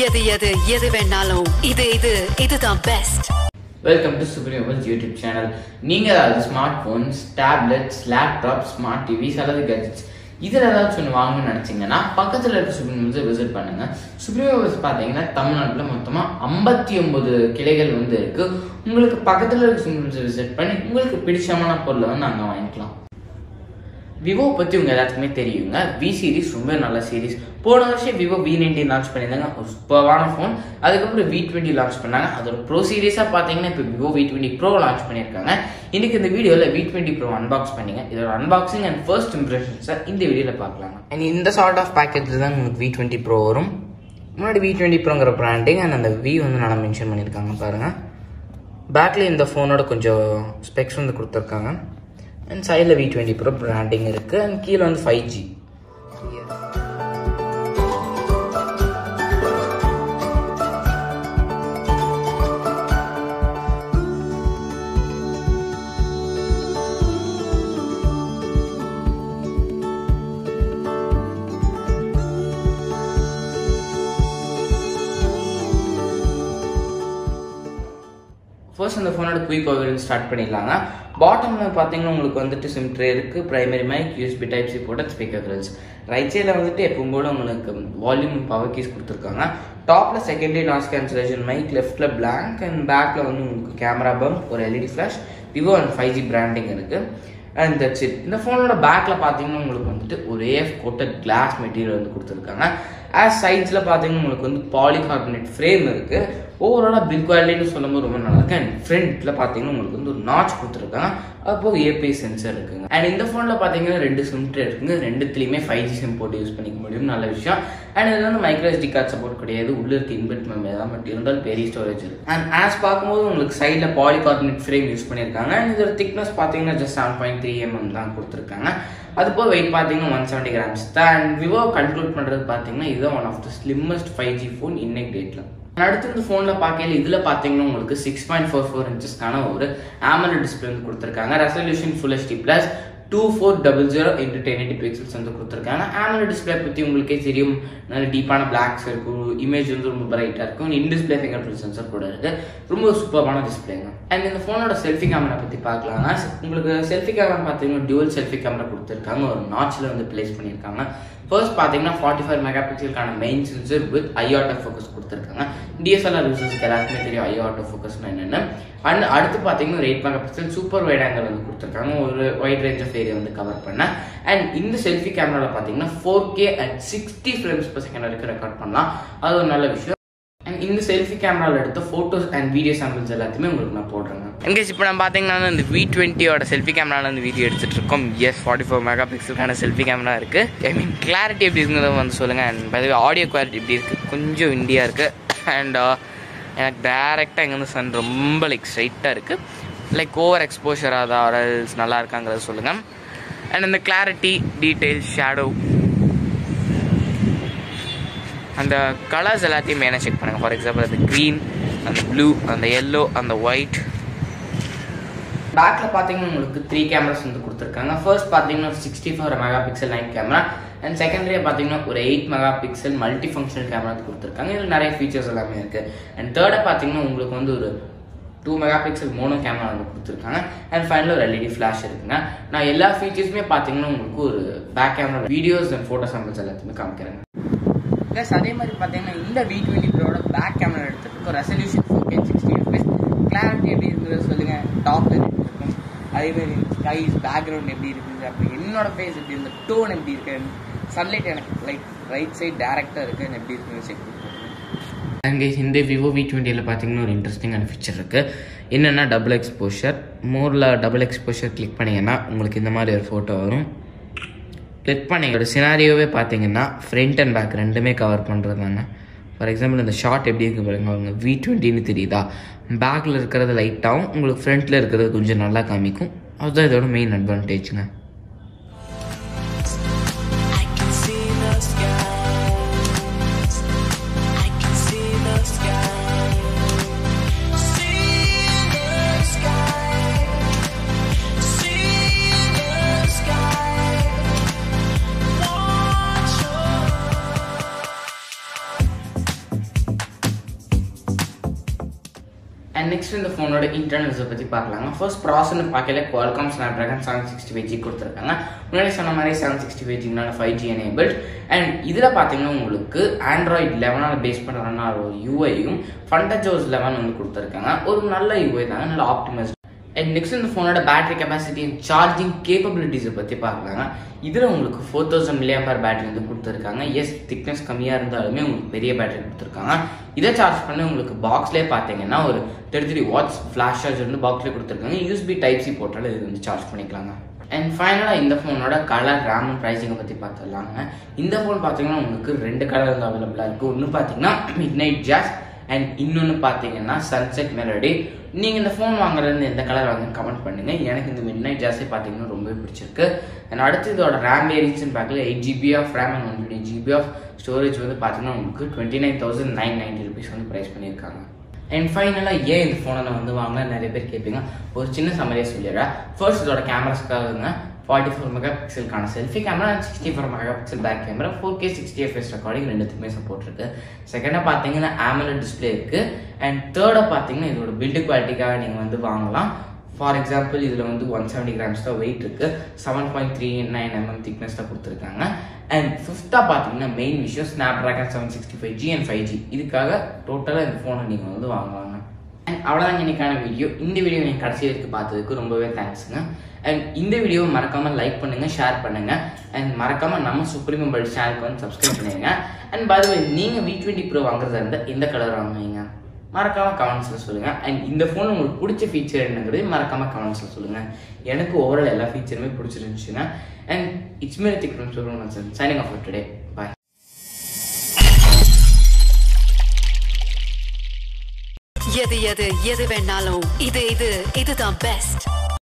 எது எது எது வேணாலும் இது இது இதுதான் best welcome to Supremos YouTube channel நீங்கள் ஏதாவது smart phones tablets laptop smart TVs அல்லது கேஜெட்ஸ் இதில் ஏதாச்சும் ஒன்று வாங்கணும்னு நினச்சிங்கன்னா பக்கத்தில் இருக்க சுப்ரீமோஸை விசிட் பண்ணுங்க சுப்ரீமோஸ் பார்த்தீங்கன்னா தமிழ்நாட்டில் மொத்தமாக ஐம்பத்தி ஒன்பது கிளைகள் வந்து இருக்கு உங்களுக்கு பக்கத்தில் இருக்க சுப்ரீமோஸை விசிட் பண்ணி உங்களுக்கு பிடிச்சமான பொருளை வந்து அங்கே வாங்கிக்கலாம் விவோ பற்றி உங்கள் எல்லாத்துக்குமே தெரியுங்க வி சீரிஸ் ரொம்ப நல்ல சீரிஸ் போன வருஷம் விவோ வி நைன்டீன் லான்ச் பண்ணியிருந்தாங்க ஒரு சூப்பரான ஃபோன் அதுக்கப்புறம் வி டுவெண்ட்டி லான்ச் பண்ணாங்க அதோட ப்ரோ சீரிஸாக பார்த்தீங்கன்னா இப்போ Vivo V twenty pro launch பண்ணியிருக்காங்க இன்னைக்கு இந்த வீடியோவில் வி டுவெண்ட்டி ப்ரோ அன்பாக்ஸ் பண்ணீங்க இதோட அன்பாக்சிங் அண்ட் ஃபர்ஸ்ட் இம்ப்ரெஷன்ஸை இந்த வீடியோவில் பார்க்கலாம் அண்ட் இந்த சார்ட் ஆஃப் பேக்கேஜில் தான் உங்களுக்கு வி டுவெண்ட்டி ப்ரோ வரும் முன்னாடி வி டுவெண்ட்டி ப்ரோங்கிற பிராண்டிங் அண்ட் அந்த வி வந்து நல்லா மென்ஷன் பண்ணியிருக்காங்க பாருங்கள் பேக்கில் இந்த ஃபோனோட கொஞ்சம் ஸ்பெக்ஸ் வந்து கொடுத்துருக்காங்க அண்ட் சைடில் வி டுவெண்ட்டி ப்ரோ பிராண்டிங் இருக்குது அண்ட் கீழே வந்து ஃபைவ் ஜி ஃபர்ஸ்ட் அந்த ஃபோனோட குயிக் ஓவர் ஸ்டார்ட் பண்ணிடலாங்க பாட்டமில் பார்த்தீங்கன்னா உங்களுக்கு வந்துட்டு சிம் ட்ரே இருக்குது primary mic USB type C போட்ட ஸ்பீக்கர் கிரில்ஸ் ரைட் சைடில் வந்துட்டு எப்பவும் போல உங்களுக்கு வால்யூம் பவர் கீஸ் கொடுத்துருக்காங்க டாப்பில் செகண்டரி நாய்ஸ் கேன்சலேஷன் மைக் லெஃப்ட்டில் பிளாங்க் அண்ட் பேக்கில் வந்து உங்களுக்கு கேமரா பம்ப் ஒரு LED flash Vivo and five G branding இருக்குது அண்ட் தட்ஸ் இட் இந்த ஃபோனோட பேக்கில் பார்த்தீங்கன்னா உங்களுக்கு வந்துட்டு ஒரே கோட்டட் கிளாஸ் மெட்டீரியல் வந்து கொடுத்துருக்காங்க ஆஸ் சைட்ஸில் பார்த்தீங்கன்னா உங்களுக்கு வந்து பாலிகார்பனேட் ஃப்ரேம் இருக்குது ஓவராலாக பில் குவாலிட்டின்னு சொல்லும்போது ரொம்ப நல்லா இருக்கு அண்ட் ஃப்ரண்ட்டில் பார்த்தீங்கன்னா உங்களுக்கு வந்து ஒரு நாச் கொடுத்துருக்காங்க அப்போ ஏபிஐ சென்சர் இருக்குங்க அண்ட் இந்த ஃபோனில் பார்த்தீங்கன்னா ரெண்டு சிம் ட்ரே இருக்குங்க ரெண்டுத்துலையுமே ஃபைவ் ஜி சிம் போட்டு யூஸ் பண்ணிக்க முடியும் நல்ல விஷயம் அண்ட் இதில் வந்து மைக்ரோ எஸ்டி கார்டு சப்போர்ட் கிடையாது உள்ள இருக்க இன்பில்ட் மெமரி தான் பட் இருந்தாலும் பெரிய ஸ்டோரேஜ் இருக்கு அண்ட் ஆஸ் பார்க்கும்போது உங்களுக்கு சைடில் பாலிகார்பனேட் ஃப்ரேம் யூஸ் பண்ணியிருக்காங்க அண்ட் இதோட திக்னஸ் பார்த்தீங்கன்னா just seven point three mm தான் கொடுத்துருக்காங்க அது போக வெயிட் பார்த்தீங்கன்னா ஒன் செவன்ட்டி கிராம்ஸ் தான் அண்ட் விவோ கன்க்ளூட் பண்ணுறது பார்த்தீங்கன்னா இதுதான் one of the slimmest five G phone இன்னைக்கு டேட்டில் அடுத்து இந்த ஃபோனில் பார்க்கல இதில் பார்த்தீங்கன்னா உங்களுக்கு சிக்ஸ் பாயிண்ட் ஃபோர் ஃபோர் இன்ச்சஸ்க்கான ஒரு ஆமலட் டிஸ்பிளே வந்து கொடுத்துருக்காங்க resolution full HD plus two four double zero into ten eighty pixels வந்து கொடுத்துருக்காங்க ஆமலட் டிஸ்பிளே பற்றி உங்களுக்கே தெரியும் நல்ல டீப்பான பிளாக்ஸ் இருக்கும் இமேஜ் வந்து ரொம்ப பிரைட்டாக இருக்கும் in display fingerprint sensor கூட இருக்குது ரொம்ப சூப்பரான டிஸ்பிளேங்க அண்ட் இந்த ஃபோனோட செல்ஃபி கேமரா பற்றி பார்க்கலாம்னா உங்களுக்கு செல்ஃபி கேமரா பார்த்தீங்கன்னா டியூவல் செல்ஃபி கேமரா கொடுத்துருக்காங்க ஒரு நாச்சில் வந்து பிளேஸ் பண்ணியிருக்காங்க ஃபர்ஸ்ட் பார்த்தீங்கன்னா ஃபார்ட்டி ஃபைவ் மெகா பிக்சலுக்கான main sensor with eye autofocus கொடுத்துருக்காங்க டிஎஸ்எல்ஆர் யூசர்ஸ்க்கு எல்லாருக்குமே தெரியும் ஐ ஆட்டோ ஃபோக்கஸ்னா என்னென்னு அண்ட் அடுத்து பார்த்தீங்கன்னா ஒரு eight megapixel super wide angle வந்து கொடுத்துருக்காங்க ஒரு வைட் ரேஞ்ச் ஆஃப் ஏரியா வந்து கவர் பண்ண அண்ட் இந்த செல்ஃபி கேமராவில் பார்த்தீங்கன்னா four K at sixty frames per second வரைக்கும் ரெக்கார்ட் பண்ணலாம் அது ஒரு நல்ல விஷயம் அண்ட் இந்த செல்ஃபி கேமராவில் எடுத்த ஃபோட்டோஸ் அண்ட் வீடியோ சாம்பிள்ஸ் எல்லாத்தையுமே உங்களுக்கு நான் போடுறேங்க எங்கேஜ் இப்போ நான் பார்த்தீங்கன்னா இந்த வி டுவெண்ட்டியோட செல்ஃபி கேமராவில் வந்து வீடியோ எடுத்துகிட்டு இருக்கோம் எஸ் ஃபார்ட்டி ஃபோர் மெகா பிக்சலுக்கான செல்ஃபி கேமரா இருக்குது ஐ மீன் கிளாரிட்டி எப்படி இருக்குங்கிறத வந்து சொல்லுங்கள் அண்ட் பதவி ஆடியோ குவாலிட்டி எப்படி இருக்குது கொஞ்சம் இண்டியாக இருக்குது அண்ட் எனக்கு டேரெக்டாக இங்கேருந்து சன் ரொம்ப லைக் ஸ்ட்ரைட்டாக இருக்குது லைக் ஓவர் எக்ஸ்போஷர் ஆதா ஆரல்ஸ் நல்லா இருக்காங்கிறத சொல்லுங்கள் அண்ட் இந்த கிளாரிட்டி டீட்டெயில்ஸ் ஷேடோ அந்த கலர்ஸ் எல்லாத்தையும் மெயினாக செக் பண்ணுங்கள் ஃபார் எக்ஸாம்பிள் அந்த க்ரீன் அந்த ப்ளூ அந்த எல்லோ அந்த ஒயிட் பேக்கில் பார்த்தீங்கன்னா உங்களுக்கு த்ரீ கேமராஸ் வந்து கொடுத்துருக்காங்க ஃபர்ஸ்ட் பார்த்தீங்கன்னா ஒரு sixty four megapixel night camera and செகண்டரியாக பார்த்தீங்கன்னா ஒரு eight megapixel multifunctional camera வந்து கொடுத்துருக்காங்க இதில் நிறைய ஃபீச்சர்ஸ் எல்லாமே இருக்குது அண்ட் தேர்டாக பார்த்தீங்கன்னா உங்களுக்கு வந்து ஒரு two megapixel mono camera வந்து கொடுத்துருக்காங்க அண்ட் ஃபைனல் ஒரு எல்இடி ஃப்ளாஷ் இருக்குங்க நான் எல்லா ஃபீச்சர்ஸுமே பார்த்தீங்கன்னா உங்களுக்கு ஒரு back camera videos and photo samples எல்லாத்தையுமே காமிக்கிறேங்க ப்ளஸ் அதே மாதிரி பார்த்தீங்கன்னா இந்த வி டுவெண்ட்டி ப்ரோட பேக் கேமரா எடுத்துருக்கு resolution four K sixty FPS clarity எப்படி இருக்குது சொல்லுங்கள் டாப் எப்படி இருக்கும் அதே மாதிரி ஸ்கைஸ் பேக்ரவுண்ட் எப்படி இருக்குது அப்புறம் என்னோட ஃபேஸ் எப்படி இந்த டோன் எப்படி இருக்கு சன்லைட் எனக்கு லைக் ரைட் சைட் டேரெக்டாக இருக்குது எப்படி இருக்குன்னு செக் அங்கே இந்த விவோ வி டுவெண்ட்டியில் பார்த்தீங்கன்னா ஒரு இன்ட்ரெஸ்டிங்கான ஃபீச்சர் இருக்குது என்னென்னா டபுள் எக்ஸ்போஷர் மோரில் டபுள் எக்ஸ்போஷர் கிளிக் பண்ணிங்கன்னா உங்களுக்கு இந்த மாதிரி ஒரு ஃபோட்டோ வரும் கிளிக் பண்ணி ஒரு சினாரியோவே பார்த்தீங்கன்னா ஃப்ரண்ட் அண்ட் பேக் ரெண்டுமே கவர் பண்ணுறது தாங்க ஃபார் எக்ஸாம்பிள் இந்த ஷார்ட் எப்படி இருக்குது பாருங்க அவங்க வி டுவெண்ட்டின்னு தெரியுதா பேக்கில் இருக்கிறது லைட்டாகவும் உங்களுக்கு ஃப்ரண்ட்டில் இருக்கிறது கொஞ்சம் நல்லா காமிக்கும் அதுதான் இதோட மெயின் அட்வான்டேஜுங்க I can see the skies. I can see the sky. See the sky. See the sky. Watch your next இந்த ஃபோனோட இன்டர்னல்ஸை பற்றி பார்க்கலாங்க ஃபர்ஸ்ட் ப்ராசர்னு பார்க்கல Qualcomm Snapdragon seven sixty five G கொடுத்துருக்காங்க முன்னாடி சொன்ன மாதிரி செவன் சிக்ஸ்டி ஃபைவ் ஜினால ஃபைவ் ஜி எனேபிள் அண்ட் இதில் பார்த்தீங்கன்னா உங்களுக்கு ஆண்ட்ராய்ட் லெவனால் பேஸ் பண்ணுற ஒரு யூஐயும் ஃபண்டஜோஸ் லெவன் வந்து கொடுத்துருக்காங்க ஒரு நல்ல யூஐ தாங்க நல்ல ஆப்டிமைஸ் அண்ட் நெக்ஸ்ட் இந்த ஃபோனோட பேட்டரி கெப்பாசிட்டி அண்ட் சார்ஜிங் கேப்பபிலிட்டிஸை பற்றி பார்க்கலாங்க இதில் உங்களுக்கு ஃபோர் தௌசண்ட் மில்லியம்பர் பேட்டரி வந்து கொடுத்துருக்காங்க எஸ் திக்னஸ் கம்மியாக இருந்தாலுமே உங்களுக்கு பெரிய பேட்டரி கொடுத்துருக்காங்க இதை சார்ஜ் பண்ணி உங்களுக்கு பாக்ஸ்லேயே பார்த்தீங்கன்னா ஒரு thirty three watts flash charge வந்து பாக்ஸ்லேயே கொடுத்துருக்காங்க யூஸ்பி டைப் சி போட்டாலும் இது வந்து சார்ஜ் பண்ணிக்கலாங்க அண்ட் ஃபைனலாக இந்த ஃபோனோட கலர் ரேம் ப்ரைஸிங்கை பற்றி பார்த்துடலாங்க இந்த ஃபோன் பார்த்தீங்கன்னா உங்களுக்கு ரெண்டு கலர் வந்து அவைலபிளாக இருக்குது ஒன்று பார்த்தீங்கன்னா மிட் நைட் ஜாஸ் அண்ட் இன்னொன்று பார்த்தீங்கன்னா சன்செட் மெலடி நீங்கள் இந்த ஃபோன் வாங்குறது எந்த கலர் வாங்க கமெண்ட் பண்ணுங்க எனக்கு இந்த மிட் நைட் ஜாஸே பார்த்தீங்கன்னா ரொம்பவே பிடிச்சிருக்கு அண்ட் அடுத்து இதோட ரேம் வேரியன்ஸ்னு பார்க்கல eight GB of RAM and one twenty GB of storage வந்து பார்த்தீங்கன்னா உங்களுக்கு twenty nine thousand nine ninety rupees வந்து ப்ரைஸ் பண்ணியிருக்காங்க அண்ட் ஃபைனலாக ஏன் இந்த ஃபோனை நான் வந்து வாங்க நிறைய பேர் கேட்பீங்க ஒரு சின்ன சம்மரியை சொல்லிடுறேன் ஃபர்ஸ்ட் இதோட கேமராஸ்க்காகங்க ஃபார்ட்டி ஃபோர் மெகா பிக்சலுக்கான selfie camera sixty four megapixel back camera four K sixty FPS recording ரெண்டுத்துக்குமே சப்போர்ட் இருக்கு செகண்டாக பார்த்தீங்கன்னா ஆமலட் டிஸ்பிளே இருக்கு அண்ட் தேர்டாக பார்த்தீங்கன்னா இதோட பில்டு குவாலிட்டிக்காக நீங்கள் வந்து வாங்கலாம் ஃபார் எக்ஸாம்பிள் இதில் வந்து ஒன் செவன்டி கிராம்ஸ் தான் வெயிட் இருக்கு seven point three nine mm thickness தான் கொடுத்துருக்காங்க அண்ட் ஃபிஃப்த்தாக பார்த்தீங்கன்னா மெயின் விஷயம் Snapdragon seven sixty five G and five G இதுக்காக டோட்டலாக இந்த ஃபோனை நீங்கள் வந்து வாங்கலாங்க அண்ட் அவ்வளோதாங்க இன்னைக்கான வீடியோ இந்த வீடியோ நீங்கள் கடைசி வரைக்கும் பார்த்ததுக்கு ரொம்பவே தேங்க்ஸுங்க அண்ட் இந்த வீடியோவை மறக்காம லைக் பண்ணுங்க ஷேர் பண்ணுங்க அண்ட் மறக்காம நம்ம சுப்ரீம் மொபைல் சேனலுக்கு வந்து சப்ஸ்கிரைப் பண்ணுங்க அண்ட் பை நீங்க வி டுவெண்ட்டி ப்ரோ வாங்குறதா இருந்தால் எந்த கலர் வாங்குவீங்க மறக்காம கமெண்ட்ஸ்ல சொல்லுங்க அண்ட் இந்த ஃபோன் உங்களுக்கு பிடிச்ச ஃபீச்சர் என்னங்கிறது மறக்காம கமெண்ட்ஸ்ல சொல்லுங்க எனக்கு ஓவரால் எல்லா ஃபீச்சருமே பிடிச்சிருந்துச்சுங்க அண்ட் இட்ஸ் மேரி திக் ஃப்ரம் சொல்லுங்க சைனிங் ஆஃப் டுடே பாய் எது எது எது வேணாலும் இது இது இதுதான் பெஸ்ட்